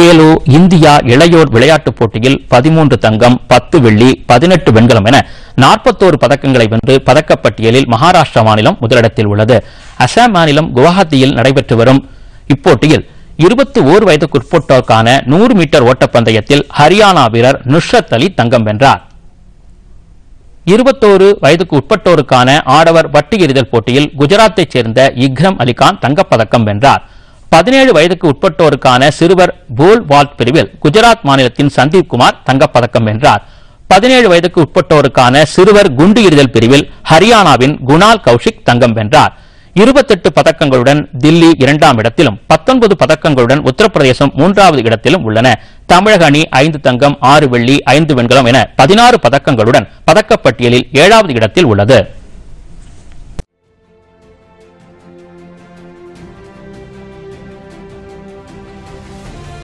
Khelo India இளையோர் விளையாட்டுப் போட்டியில் பதிமூன்று தங்கம் பத்து வெள்ளி பதினெட்டு வெண்கலம் என நாற்பத்தோரு பதக்கங்களை வென்று பதக்கப்பட்டியலில் மகாராஷ்டிரா மாநிலம் முதலிடத்தில் உள்ளது அசாம் மாநிலம் குவஹாத்தியில் நடைபெற்று வரும் இப்போட்டியில் இருபத்தி ஓர் வயதுக்குட்பட்டோருக்கான நூறு மீட்டர் ஓட்டப்பந்தயத்தில் ஹரியானா வீரர் நுஷ்ரத் அலி தங்கம் வென்றார் இருபத்தோரு வயதுக்கு உட்பட்டோருக்கான ஆடவர் வட்டு எறிதல் போட்டியில் குஜராத்தைச் சேர்ந்த இக்ரம் அலிகான் தங்கப்பதக்கம் வென்றார் பதினேழு வயதுக்கு உட்பட்டோருக்கான சிறுவர் போல் வால்ட் பிரிவில் குஜராத் மாநிலத்தின் சந்தீப் குமார் தங்கப்பதக்கம் வென்றார் பதினேழு வயதுக்கு உட்பட்டோருக்கான சிறுவர் குண்டு எறிதல் பிரிவில் ஹரியானாவின் குணால் கௌஷிக் தங்கம் வென்றார் இருபத்தெட்டு பதக்கங்களுடன் தில்லி இரண்டாம் இடத்திலும் பத்தொன்பது பதக்கங்களுடன் உத்தரப்பிரதேசம் மூன்றாவது இடத்திலும் உள்ளன தமிழக அணி ஐந்து தங்கம் ஆறு வெள்ளி ஐந்து வெண்கலம் என பதினாறு பதக்கங்களுடன் பதக்கப்பட்டியலில் ஏழாவது இடத்தில் உள்ளது